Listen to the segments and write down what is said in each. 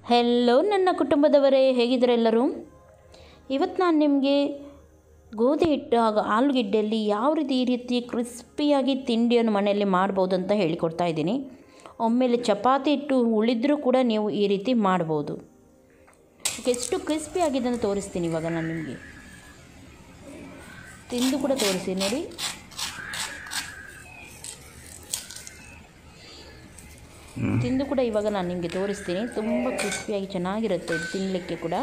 hello ನನ್ನ ಕುಟುಂಬದವರೇ ಹೇಗಿದ್ದಾರೆ ಎಲ್ಲರೂ ಇವತ್ತು ನಾನು ನಿಮಗೆ ಗೋಧಿ ಹಿಟ್ಟು ಹಾಗೂ ಆಲೂಗೆಡ್ಡೆಯಲ್ಲಿ ಯಾವ ರೀತಿ ಈ ರೀತಿ ಕ್ರಿಸ್ಪಿಯಾಗಿ ತಿಂಡಿಯನ್ನು ಮನೆಯಲ್ಲಿ ಮಾಡ್ಬೋದು ಅಂತ ಹೇಳಿಕೊಡ್ತಾ ಇದ್ದೀನಿ ಒಮ್ಮೆಲೆ ಚಪಾತಿ ಹಿಟ್ಟು ಉಳಿದ್ರೂ ಕೂಡ ನೀವು ಈ ರೀತಿ ಮಾಡ್ಬೋದು ಎಷ್ಟು ಕ್ರಿಸ್ಪಿ ಆಗಿದೆ ಅಂತ ತೋರಿಸ್ತೀನಿ ಇವಾಗ ನಾನು ನಿಮಗೆ ತಿಂದು ಕೂಡ ತೋರಿಸಿ ನೋಡಿ ತಿಂದು ಕೂಡ ಇವಾಗ ನಾನು ನಿಮಗೆ ತೋರಿಸ್ತೀನಿ ತುಂಬ ಕ್ರಿಸ್ಪಿಯಾಗಿ ಚೆನ್ನಾಗಿರುತ್ತೆ ಇದು ತಿನ್ನಲಿಕ್ಕೆ ಕೂಡ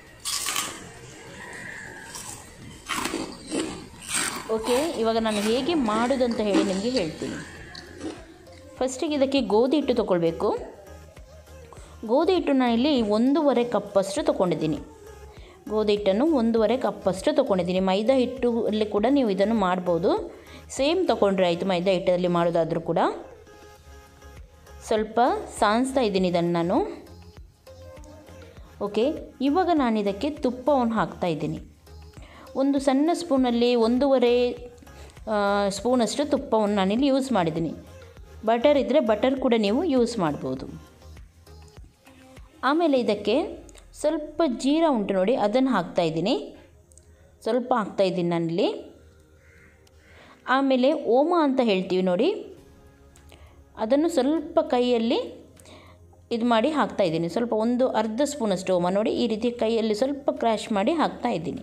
ಓಕೆ ಇವಾಗ ನಾನು ಹೇಗೆ ಮಾಡೋದು ಅಂತ ಹೇಳಿ ನಿಮಗೆ ಹೇಳ್ತೀನಿ ಫಸ್ಟಿಗೆ ಇದಕ್ಕೆ ಗೋಧಿ ಹಿಟ್ಟು ತೊಗೊಳ್ಬೇಕು ಗೋಧಿ ಹಿಟ್ಟು ನಾನಿಲ್ಲಿ ಒಂದೂವರೆ ಕಪ್ಪಷ್ಟು ತೊಗೊಂಡಿದ್ದೀನಿ ಗೋಧಿ ಹಿಟ್ಟನ್ನು ಒಂದೂವರೆ ಕಪ್ಪಷ್ಟು ತೊಗೊಂಡಿದ್ದೀನಿ ಮೈದಾ ಹಿಟ್ಟು ಅಲ್ಲಿ ಕೂಡ ನೀವು ಇದನ್ನು ಮಾಡ್ಬೋದು ಸೇಮ್ ತೊಗೊಂಡ್ರೆ ಆಯಿತು ಮೈದಾ ಹಿಟ್ಟಲ್ಲಿ ಮಾಡೋದಾದರೂ ಕೂಡ ಸ್ವಲ್ಪ ಸಾಣಿಸ್ತಾ ಇದ್ದೀನಿ ಇದನ್ನು ನಾನು ಓಕೆ ಇವಾಗ ನಾನು ಇದಕ್ಕೆ ತುಪ್ಪವನ್ನು ಹಾಕ್ತಾ ಇದ್ದೀನಿ ಒಂದು ಸಣ್ಣ ಸ್ಪೂನಲ್ಲಿ ಒಂದೂವರೆ ಸ್ಪೂನಷ್ಟು ತುಪ್ಪವನ್ನು ನಾನಿಲ್ಲಿ ಯೂಸ್ ಮಾಡಿದ್ದೀನಿ ಬಟರ್ ಇದ್ದರೆ ಬಟರ್ ಕೂಡ ನೀವು ಯೂಸ್ ಮಾಡ್ಬೋದು ಆಮೇಲೆ ಇದಕ್ಕೆ ಸ್ವಲ್ಪ ಜೀರಾ ಉಂಟು ನೋಡಿ ಅದನ್ನು ಹಾಕ್ತಾಯಿದ್ದೀನಿ ಸ್ವಲ್ಪ ಹಾಕ್ತಾಯಿದ್ದೀನಿ ನಾನಿಲ್ಲಿ ಆಮೇಲೆ ಓಮ ಅಂತ ಹೇಳ್ತೀವಿ ನೋಡಿ ಅದನ್ನು ಸ್ವಲ್ಪ ಕೈಯಲ್ಲಿ ಇದು ಮಾಡಿ ಹಾಕ್ತಾಯಿದ್ದೀನಿ ಸ್ವಲ್ಪ ಒಂದು ಅರ್ಧ ಸ್ಪೂನಷ್ಟು ಓಮ ನೋಡಿ ಈ ರೀತಿ ಕೈಯಲ್ಲಿ ಸ್ವಲ್ಪ ಕ್ರ್ಯಾಶ್ ಮಾಡಿ ಹಾಕ್ತಾಯಿದ್ದೀನಿ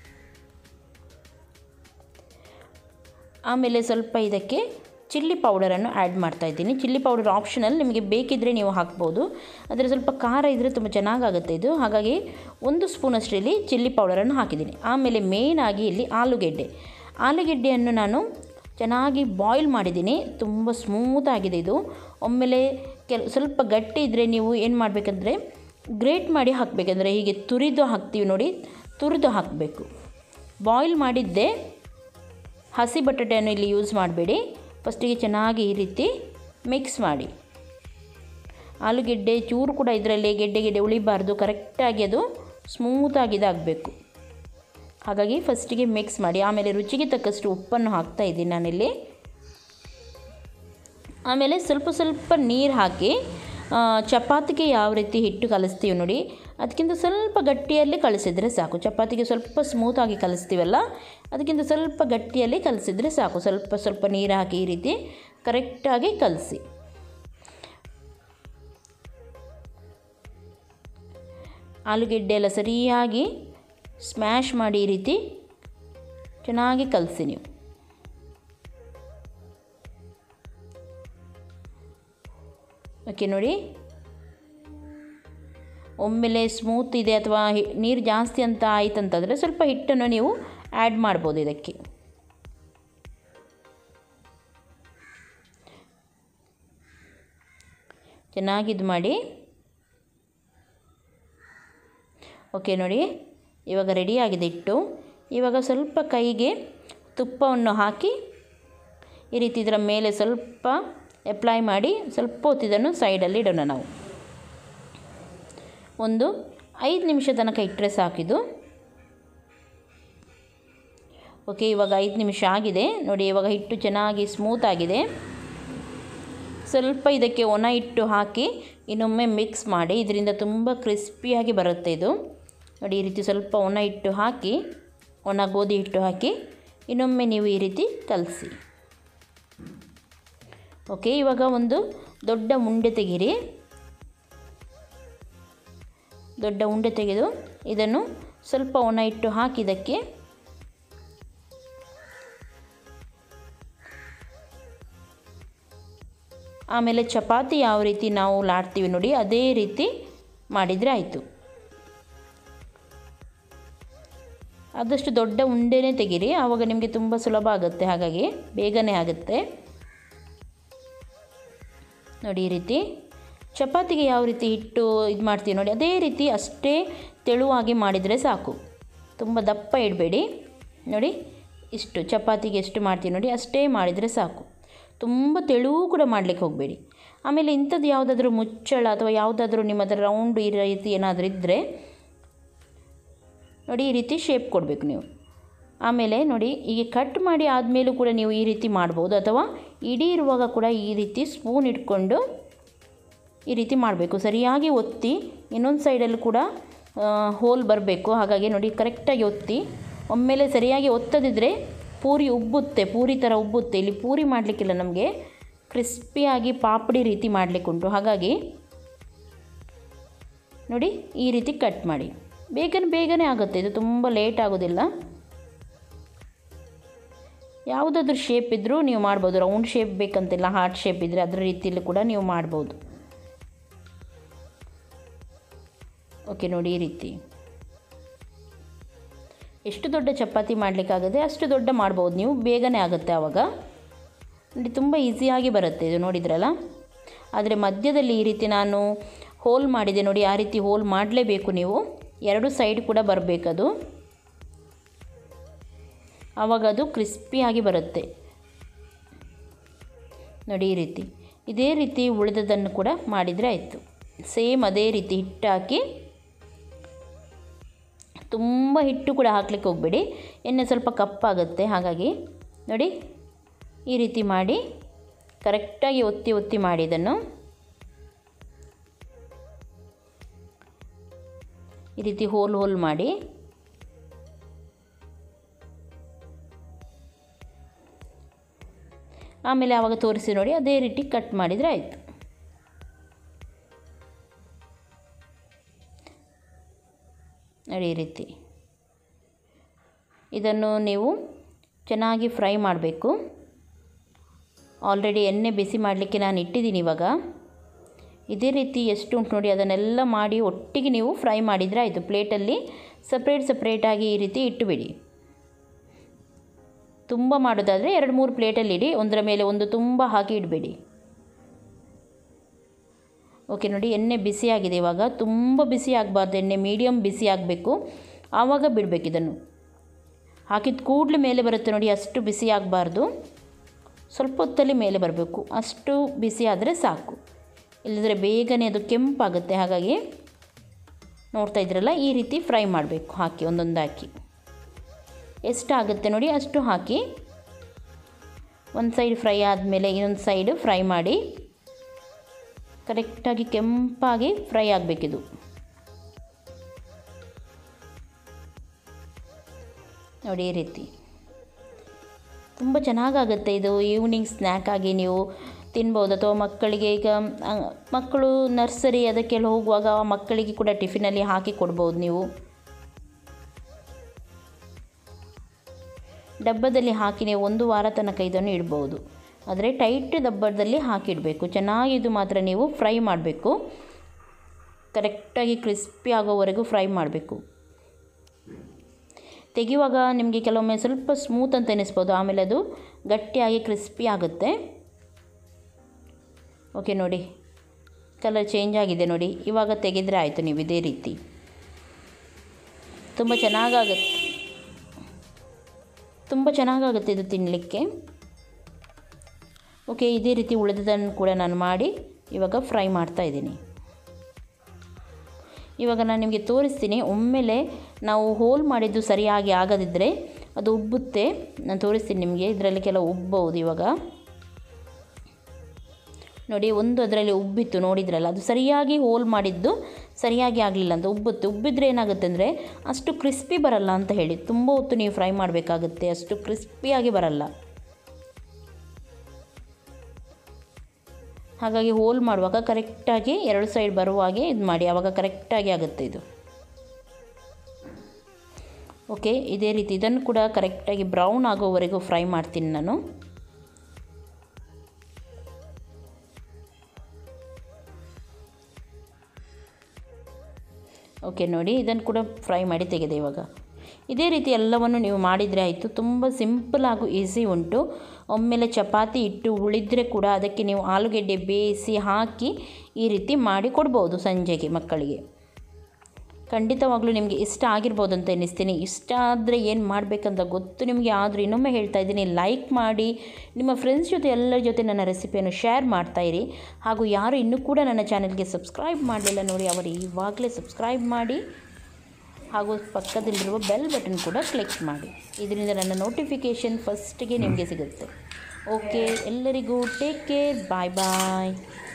ಆಮೇಲೆ ಸ್ವಲ್ಪ ಇದಕ್ಕೆ ಚಿಲ್ಲಿ ಪೌಡರನ್ನು ಆ್ಯಡ್ ಮಾಡ್ತಾಯಿದ್ದೀನಿ ಚಿಲ್ಲಿ ಪೌಡರ್ ಆಪ್ಷನಲ್ ನಿಮಗೆ ಬೇಕಿದ್ದರೆ ನೀವು ಹಾಕ್ಬೋದು ಆದರೆ ಸ್ವಲ್ಪ ಖಾರ ಇದ್ದರೆ ತುಂಬ ಚೆನ್ನಾಗಾಗುತ್ತೆ ಇದು ಹಾಗಾಗಿ ಒಂದು ಸ್ಪೂನಷ್ಟು ಇಲ್ಲಿ ಚಿಲ್ಲಿ ಪೌಡರನ್ನು ಹಾಕಿದ್ದೀನಿ ಆಮೇಲೆ ಮೇಯ್ನಾಗಿ ಇಲ್ಲಿ ಆಲೂಗೆಡ್ಡೆ ಆಲೂಗೆಡ್ಡೆಯನ್ನು ನಾನು ಚೆನ್ನಾಗಿ ಬಾಯ್ಲ್ ಮಾಡಿದ್ದೀನಿ ತುಂಬ ಸ್ಮೂತಾಗಿದೆ ಇದು ಒಮ್ಮೆಲೆ ಕೆಲ ಸ್ವಲ್ಪ ಗಟ್ಟಿ ಇದ್ದರೆ ನೀವು ಏನು ಮಾಡಬೇಕಂದ್ರೆ ಗ್ರೇಟ್ ಮಾಡಿ ಹಾಕಬೇಕಂದ್ರೆ ಹೀಗೆ ತುರಿದು ಹಾಕ್ತೀವಿ ನೋಡಿ ತುರಿದು ಹಾಕಬೇಕು ಬಾಯ್ಲ್ ಮಾಡಿದ್ದೆ ಹಸಿ ಬಟಾಟೆಯನ್ನು ಇಲ್ಲಿ ಯೂಸ್ ಮಾಡಬೇಡಿ ಫಸ್ಟಿಗೆ ಚೆನ್ನಾಗಿ ಈ ರೀತಿ ಮಿಕ್ಸ್ ಮಾಡಿ ಆಲೂಗೆಡ್ಡೆ ಚೂರು ಕೂಡ ಇದರಲ್ಲಿ ಗೆಡ್ಡೆ ಗೆಡ್ಡೆ ಉಳಿಬಾರ್ದು ಕರೆಕ್ಟಾಗಿ ಅದು ಸ್ಮೂತಾಗಿ ಇದಾಗಬೇಕು ಹಾಗಾಗಿ ಫಸ್ಟಿಗೆ ಮಿಕ್ಸ್ ಮಾಡಿ ಆಮೇಲೆ ರುಚಿಗೆ ತಕ್ಕಷ್ಟು ಉಪ್ಪನ್ನು ಹಾಕ್ತಾ ಇದ್ದೀನಿ ನಾನಿಲ್ಲಿ ಆಮೇಲೆ ಸ್ವಲ್ಪ ಸ್ವಲ್ಪ ನೀರು ಹಾಕಿ ಚಪಾತಿಗೆ ಯಾವ ರೀತಿ ಹಿಟ್ಟು ಕಲಿಸ್ತೀವಿ ನೋಡಿ ಅದಕ್ಕಿಂತ ಸ್ವಲ್ಪ ಗಟ್ಟಿಯಲ್ಲಿ ಕಲಿಸಿದರೆ ಸಾಕು ಚಪಾತಿಗೆ ಸ್ವಲ್ಪ ಸ್ಮೂತಾಗಿ ಕಲಿಸ್ತೀವಲ್ಲ ಅದಕ್ಕಿಂತ ಸ್ವಲ್ಪ ಗಟ್ಟಿಯಲ್ಲಿ ಕಲಿಸಿದರೆ ಸಾಕು ಸ್ವಲ್ಪ ಸ್ವಲ್ಪ ನೀರು ಹಾಕಿ ಈ ರೀತಿ ಕರೆಕ್ಟಾಗಿ ಕಲಸಿ ಆಲೂಗೆಡ್ಡೆ ಎಲ್ಲ ಸರಿಯಾಗಿ ಸ್ಮ್ಯಾಶ್ ಮಾಡಿ ಈ ರೀತಿ ಚೆನ್ನಾಗಿ ಕಲಸಿ ನೀವು ಓಕೆ ನೋಡಿ ಒಮ್ಮೆಲೆ ಸ್ಮೂತ್ ಇದೆ ಅಥವಾ ನೀರು ಜಾಸ್ತಿ ಅಂತ ಆಯ್ತಂತಂದರೆ ಸ್ವಲ್ಪ ಹಿಟ್ಟನ್ನು ನೀವು ಆ್ಯಡ್ ಮಾಡ್ಬೋದು ಇದಕ್ಕೆ ಚೆನ್ನಾಗಿ ಇದು ಮಾಡಿ ಓಕೆ ನೋಡಿ ಇವಾಗ ರೆಡಿಯಾಗಿದೆ ಹಿಟ್ಟು ಇವಾಗ ಸ್ವಲ್ಪ ಕೈಗೆ ತುಪ್ಪವನ್ನು ಹಾಕಿ ಈ ರೀತಿ ಇದರ ಮೇಲೆ ಸ್ವಲ್ಪ ಅಪ್ಲೈ ಮಾಡಿ ಸ್ವಲ್ಪ ಹೊತ್ತು ಇದನ್ನು ಸೈಡಲ್ಲಿ ಇಡೋಣ ನಾವು ಒಂದು ಐದು ನಿಮಿಷ ತನಕ ಇಟ್ಟರೆ ಸಾಕಿದು ಓಕೆ ಇವಾಗ ಐದು ನಿಮಿಷ ಆಗಿದೆ ನೋಡಿ ಇವಾಗ ಹಿಟ್ಟು ಚೆನ್ನಾಗಿ ಸ್ಮೂತ್ ಆಗಿದೆ ಸ್ವಲ್ಪ ಇದಕ್ಕೆ ಒಣ ಹಿಟ್ಟು ಹಾಕಿ ಇನ್ನೊಮ್ಮೆ ಮಿಕ್ಸ್ ಮಾಡಿ ಇದರಿಂದ ತುಂಬ ಕ್ರಿಸ್ಪಿಯಾಗಿ ಬರುತ್ತೆ ಇದು ನೋಡಿ ಈ ರೀತಿ ಸ್ವಲ್ಪ ಒಣ ಹಿಟ್ಟು ಹಾಕಿ ಒಣ ಗೋಧಿ ಹಿಟ್ಟು ಹಾಕಿ ಇನ್ನೊಮ್ಮೆ ನೀವು ಈ ರೀತಿ ಕಲಸಿ ಓಕೆ ಇವಾಗ ಒಂದು ದೊಡ್ಡ ಉಂಡೆ ತೆಗೀರಿ ದೊಡ್ಡ ಉಂಡೆ ತೆಗೆದು ಇದನ್ನು ಸ್ವಲ್ಪ ಒಣ ಹಿಟ್ಟು ಹಾಕಿ ಇದಕ್ಕೆ ಆಮೇಲೆ ಚಪಾತಿ ಯಾವ ರೀತಿ ನಾವು ಲಾಡ್ತೀವಿ ನೋಡಿ ಅದೇ ರೀತಿ ಮಾಡಿದರೆ ಆಯಿತು ಆದಷ್ಟು ದೊಡ್ಡ ಉಂಡೆನೇ ತೆಗೀರಿ ಆವಾಗ ನಿಮಗೆ ತುಂಬ ಸುಲಭ ಆಗುತ್ತೆ ಹಾಗಾಗಿ ಬೇಗನೆ ಆಗುತ್ತೆ ನೋಡಿ ಈ ರೀತಿ ಚಪಾತಿಗೆ ಯಾವ ರೀತಿ ಹಿಟ್ಟು ಇದು ಮಾಡ್ತೀವಿ ನೋಡಿ ಅದೇ ರೀತಿ ಅಷ್ಟೇ ತೆಳುವಾಗಿ ಮಾಡಿದರೆ ಸಾಕು ತುಂಬ ದಪ್ಪ ಇಡಬೇಡಿ ನೋಡಿ ಇಷ್ಟು ಚಪಾತಿಗೆ ಎಷ್ಟು ಮಾಡ್ತೀವಿ ನೋಡಿ ಅಷ್ಟೇ ಮಾಡಿದರೆ ಸಾಕು ತುಂಬ ತೆಳುವು ಕೂಡ ಮಾಡಲಿಕ್ಕೆ ಹೋಗಬೇಡಿ ಆಮೇಲೆ ಇಂಥದ್ದು ಯಾವುದಾದ್ರೂ ಮುಚ್ಚಳ ಅಥವಾ ಯಾವುದಾದ್ರೂ ನಿಮ್ಮ ಹತ್ರ ರೌಂಡ್ ಈ ರೀತಿ ಏನಾದರೂ ಇದ್ದರೆ ನೋಡಿ ಈ ರೀತಿ ಶೇಪ್ ಕೊಡಬೇಕು ನೀವು ಆಮೇಲೆ ನೋಡಿ ಈಗ ಕಟ್ ಮಾಡಿ ಆದಮೇಲೂ ಕೂಡ ನೀವು ಈ ರೀತಿ ಮಾಡ್ಬೋದು ಅಥವಾ ಇಡೀ ಇರುವಾಗ ಕೂಡ ಈ ರೀತಿ ಸ್ಪೂನ್ ಇಟ್ಕೊಂಡು ಈ ರೀತಿ ಮಾಡಬೇಕು ಸರಿಯಾಗಿ ಒತ್ತಿ ಇನ್ನೊಂದು ಸೈಡಲ್ಲೂ ಕೂಡ ಹೋಲ್ ಬರಬೇಕು ಹಾಗಾಗಿ ನೋಡಿ ಕರೆಕ್ಟಾಗಿ ಒತ್ತಿ ಒಮ್ಮೆಲೆ ಸರಿಯಾಗಿ ಒತ್ತದಿದ್ದರೆ ಪೂರಿ ಉಬ್ಬುತ್ತೆ ಪೂರಿ ಥರ ಉಬ್ಬುತ್ತೆ ಇಲ್ಲಿ ಪೂರಿ ಮಾಡಲಿಕ್ಕಿಲ್ಲ ನಮಗೆ ಕ್ರಿಸ್ಪಿಯಾಗಿ ಪಾಪಡಿ ರೀತಿ ಮಾಡಲಿಕ್ಕುಂಟು ಹಾಗಾಗಿ ನೋಡಿ ಈ ರೀತಿ ಕಟ್ ಮಾಡಿ ಬೇಗನೆ ಬೇಗನೆ ಆಗುತ್ತೆ ಇದು ತುಂಬ ಲೇಟ್ ಆಗೋದಿಲ್ಲ ಯಾವುದಾದ್ರೂ ಶೇಪ್ ಇದ್ದರೂ ನೀವು ಮಾಡ್ಬೋದು ರೌಂಡ್ ಶೇಪ್ ಬೇಕಂತಿಲ್ಲ ಹಾರ್ಟ್ ಶೇಪ್ ಇದ್ದರೆ ಅದರ ರೀತಿಯಲ್ಲಿ ಕೂಡ ನೀವು ಮಾಡ್ಬೋದು ಓಕೆ ನೋಡಿ ಈ ರೀತಿ ಎಷ್ಟು ದೊಡ್ಡ ಚಪಾತಿ ಮಾಡಲಿಕ್ಕಾಗತ್ತೆ ಅಷ್ಟು ದೊಡ್ಡ ಮಾಡ್ಬೋದು ನೀವು ಬೇಗನೆ ಆಗುತ್ತೆ ಆವಾಗ ನೋಡಿ ತುಂಬ ಈಸಿಯಾಗಿ ಬರುತ್ತೆ ಇದು ನೋಡಿದ್ರಲ್ಲ ಆದರೆ ಮಧ್ಯದಲ್ಲಿ ಈ ರೀತಿ ನಾನು ಹೋಲ್ ಮಾಡಿದೆ ನೋಡಿ ಆ ರೀತಿ ಹೋಲ್ ಮಾಡಲೇಬೇಕು ನೀವು ಎರಡು ಸೈಡ್ ಕೂಡ ಬರಬೇಕದು ಆವಾಗ ಅದು ಕ್ರಿಸ್ಪಿಯಾಗಿ ಬರುತ್ತೆ ನೋಡಿ ಈ ರೀತಿ ಇದೇ ರೀತಿ ಉಳಿದದನ್ನು ಕೂಡ ಮಾಡಿದರೆ ಆಯಿತು ಸೇಮ್ ಅದೇ ರೀತಿ ಹಿಟ್ಟು ಹಾಕಿ ತುಂಬ ಹಿಟ್ಟು ಕೂಡ ಹಾಕ್ಲಿಕ್ಕೆ ಹೋಗಬೇಡಿ ಎಣ್ಣೆ ಸ್ವಲ್ಪ ಕಪ್ಪಾಗುತ್ತೆ ಹಾಗಾಗಿ ನೋಡಿ ಈ ರೀತಿ ಮಾಡಿ ಕರೆಕ್ಟಾಗಿ ಒತ್ತಿ ಒತ್ತಿ ಮಾಡಿ ಇದನ್ನು ಈ ರೀತಿ ಹೋಲ್ ಹೋಲ್ ಮಾಡಿ ಆಮೇಲೆ ಆವಾಗ ತೋರಿಸಿ ನೋಡಿ ಅದೇ ರೀತಿ ಕಟ್ ಮಾಡಿದರೆ ಆಯಿತು ನೋಡಿ ಈ ರೀತಿ ಇದನ್ನು ನೀವು ಚೆನ್ನಾಗಿ ಫ್ರೈ ಮಾಡಬೇಕು ಆಲ್ರೆಡಿ ಎಣ್ಣೆ ಬಿಸಿ ಮಾಡಲಿಕ್ಕೆ ನಾನು ಇಟ್ಟಿದ್ದೀನಿ ಇವಾಗ ಇದೇ ರೀತಿ ಎಷ್ಟು ಉಂಟು ನೋಡಿ ಅದನ್ನೆಲ್ಲ ಮಾಡಿ ಒಟ್ಟಿಗೆ ನೀವು ಫ್ರೈ ಮಾಡಿದರೆ ಆಯಿತು ಪ್ಲೇಟಲ್ಲಿ ಸಪ್ರೇಟ್ ಸಪ್ರೇಟಾಗಿ ಈ ರೀತಿ ಇಟ್ಟುಬಿಡಿ ತುಂಬ ಮಾಡೋದಾದರೆ ಎರಡು ಮೂರು ಪ್ಲೇಟಲ್ಲಿ ಇಡಿ ಒಂದರ ಮೇಲೆ ಒಂದು ತುಂಬ ಹಾಕಿ ಇಡಬೇಡಿ ಓಕೆ ನೋಡಿ ಎಣ್ಣೆ ಬಿಸಿಯಾಗಿದೆ ಇವಾಗ ತುಂಬ ಬಿಸಿ ಆಗಬಾರ್ದು ಎಣ್ಣೆ ಮೀಡಿಯಮ್ ಬಿಸಿ ಆಗಬೇಕು ಆವಾಗ ಬಿಡಬೇಕು ಇದನ್ನು ಹಾಕಿದ ಕೂಡಲೇ ಮೇಲೆ ಬರುತ್ತೆ ನೋಡಿ ಅಷ್ಟು ಬಿಸಿ ಆಗಬಾರ್ದು ಸ್ವಲ್ಪ ಹೊತ್ತಲ್ಲಿ ಮೇಲೆ ಬರಬೇಕು ಅಷ್ಟು ಬಿಸಿ ಆದರೆ ಸಾಕು ಇಲ್ಲದ್ರೆ ಬೇಗನೆ ಅದು ಕೆಂಪಾಗುತ್ತೆ ಹಾಗಾಗಿ ನೋಡ್ತಾ ಇದ್ರಲ್ಲ ಈ ರೀತಿ ಫ್ರೈ ಮಾಡಬೇಕು ಹಾಕಿ ಒಂದೊಂದು ಹಾಕಿ ಎಷ್ಟಾಗುತ್ತೆ ನೋಡಿ ಅಷ್ಟು ಹಾಕಿ ಒಂದು ಸೈಡ್ ಫ್ರೈ ಆದಮೇಲೆ ಇನ್ನೊಂದು ಸೈಡು ಫ್ರೈ ಮಾಡಿ ಕರೆಕ್ಟಾಗಿ ಕೆಂಪಾಗಿ ಫ್ರೈ ಆಗಬೇಕಿದು ನೋಡಿ ಈ ರೀತಿ ತುಂಬ ಚೆನ್ನಾಗಾಗುತ್ತೆ ಇದು ಈವ್ನಿಂಗ್ ಸ್ನ್ಯಾಕ್ ಆಗಿ ನೀವು ತಿನ್ಬೋದು ಅಥವಾ ಮಕ್ಕಳಿಗೆ ಈಗ ಆ, ಮಕ್ಕಳು ನರ್ಸರಿ ಅದಕ್ಕೆಲ್ಲ ಹೋಗುವಾಗ ಮಕ್ಕಳಿಗೆ ಕೂಡ ಟಿಫಿನಲ್ಲಿ ಹಾಕಿ ಕೊಡ್ಬೋದು ನೀವು ಡಬ್ಬದಲ್ಲಿ ಹಾಕಿ ನೀವು ಒಂದು ವಾರ ತನಕ ಇದನ್ನು ಇಡ್ಬೋದು ಆದರೆ ಟೈಟ್ ಡಬ್ಬದಲ್ಲಿ ಹಾಕಿಡಬೇಕು ಚೆನ್ನಾಗಿ ಇದು ಮಾತ್ರ ನೀವು ಫ್ರೈ ಮಾಡಬೇಕು ಕರೆಕ್ಟಾಗಿ ಕ್ರಿಸ್ಪಿ ಆಗೋವರೆಗೂ ಫ್ರೈ ಮಾಡಬೇಕು ತೆಗೆಯುವಾಗ ನಿಮಗೆ ಕೆಲವೊಮ್ಮೆ ಸ್ವಲ್ಪ ಸ್ಮೂತ್ ಅಂತ ಎನಿಸ್ಬೋದು ಆಮೇಲೆ ಅದು ಗಟ್ಟಿಯಾಗಿ ಕ್ರಿಸ್ಪಿ ಆಗುತ್ತೆ ಓಕೆ ನೋಡಿ ಕಲರ್ ಚೇಂಜ್ ಆಗಿದೆ ನೋಡಿ ಇವಾಗ ತೆಗೆದರೆ ಆಯಿತು ನೀವು ಇದೇ ರೀತಿ ತುಂಬ ಚೆನ್ನಾಗಾಗುತ್ತೆ ತುಂಬ ಚೆನ್ನಾಗಾಗುತ್ತೆ ಇದು ತಿನ್ನಲಿಕ್ಕೆ ಓಕೆ ಇದೇ ರೀತಿ ಉಳಿದದನ್ನು ಕೂಡ ನಾನು ಮಾಡಿ ಇವಾಗ ಫ್ರೈ ಮಾಡ್ತಾ ಇದ್ದೀನಿ ಇವಾಗ ನಾನು ನಿಮಗೆ ತೋರಿಸ್ತೀನಿ ಒಮ್ಮೆಲೆ ನಾವು ಹೋಲ್ ಮಾಡಿದ್ದು ಸರಿಯಾಗಿ ಆಗದಿದ್ದರೆ ಅದು ಉಬ್ಬುತ್ತೆ ನಾನು ತೋರಿಸ್ತೀನಿ ನಿಮಗೆ ಇದರಲ್ಲಿ ಕೆಲವು ಉಬ್ಬಬಹುದು ಇವಾಗ ನೋಡಿ ಒಂದು ಅದರಲ್ಲಿ ಉಬ್ಬಿತ್ತು ನೋಡಿದ್ರಲ್ಲ ಅದು ಸರಿಯಾಗಿ ಹೋಲ್ ಮಾಡಿದ್ದು ಸರಿಯಾಗಿ ಆಗಲಿಲ್ಲ ಅಂತ ಉಬ್ಬುತ್ತೆ ಉಬ್ಬಿದ್ರೆ ಏನಾಗುತ್ತೆ ಅಂದರೆ ಅಷ್ಟು ಕ್ರಿಸ್ಪಿ ಬರಲ್ಲ ಅಂತ ಹೇಳಿ ತುಂಬ ಹೊತ್ತು ನೀವು ಫ್ರೈ ಮಾಡಬೇಕಾಗುತ್ತೆ ಅಷ್ಟು ಕ್ರಿಸ್ಪಿಯಾಗಿ ಬರಲ್ಲ ಹಾಗಾಗಿ ಹೋಲ್ ಮಾಡುವಾಗ ಕರೆಕ್ಟಾಗಿ ಎರಡು ಸೈಡ್ ಬರುವ ಹಾಗೆ ಇದು ಮಾಡಿ ಆವಾಗ ಕರೆಕ್ಟಾಗಿ ಆಗುತ್ತೆ ಇದು ಓಕೆ ಇದೇ ರೀತಿ ಇದನ್ನು ಕೂಡ ಕರೆಕ್ಟಾಗಿ ಬ್ರೌನ್ ಆಗೋವರೆಗೂ ಫ್ರೈ ಮಾಡ್ತೀನಿ ನಾನು ಓಕೆ ನೋಡಿ ಇದನ್ನು ಕೂಡ ಫ್ರೈ ಮಾಡಿ ತೆಗೆದೆ ಇವಾಗ ಇದೇ ರೀತಿ ಎಲ್ಲವನ್ನು ನೀವು ಮಾಡಿದರೆ ಆಯಿತು ತುಂಬ ಸಿಂಪಲ್ ಹಾಗೂ ಈಸಿ ಉಂಟು ಒಮ್ಮೆಲೆ ಚಪಾತಿ ಇಟ್ಟು ಉಳಿದರೆ ಕೂಡ ಅದಕ್ಕೆ ನೀವು ಆಲೂಗೆಡ್ಡೆ ಬೇಯಿಸಿ ಹಾಕಿ ಈ ರೀತಿ ಮಾಡಿ ಕೊಡ್ಬೋದು ಸಂಜೆಗೆ ಮಕ್ಕಳಿಗೆ ಖಂಡಿತವಾಗ್ಲೂ ನಿಮಗೆ ಇಷ್ಟ ಆಗಿರ್ಬೋದು ಅಂತ ಎನಿಸ್ತೀನಿ ಇಷ್ಟ ಆದರೆ ಏನು ಮಾಡಬೇಕಂತ ಗೊತ್ತು ನಿಮಗೆ ಆದರೂ ಇನ್ನೊಮ್ಮೆ ಹೇಳ್ತಾ ಇದ್ದೀನಿ ಲೈಕ್ ಮಾಡಿ ನಿಮ್ಮ ಫ್ರೆಂಡ್ಸ್ ಜೊತೆ ಎಲ್ಲರ ಜೊತೆ ನನ್ನ ರೆಸಿಪಿಯನ್ನು ಶೇರ್ ಮಾಡ್ತಾಯಿರಿ ಹಾಗೂ ಯಾರು ಇನ್ನೂ ಕೂಡ ನನ್ನ ಚಾನಲ್ಗೆ ಸಬ್ಸ್ಕ್ರೈಬ್ ಮಾಡಲಿಲ್ಲ ನೋಡಿ ಅವರು ಇವಾಗಲೇ ಸಬ್ಸ್ಕ್ರೈಬ್ ಮಾಡಿ ಹಾಗೂ ಪಕ್ಕದಲ್ಲಿರುವ ಬೆಲ್ ಬಟನ್ ಕೂಡ ಕ್ಲಿಕ್ ಮಾಡಿ ಇದರಿಂದ ನನ್ನ ನೋಟಿಫಿಕೇಷನ್ ಫಸ್ಟಿಗೆ ನಿಮಗೆ ಸಿಗುತ್ತೆ ಓಕೆ ಎಲ್ಲರಿಗೂ ಟೇಕ್ ಕೇರ್ ಬಾಯ್ ಬಾಯ್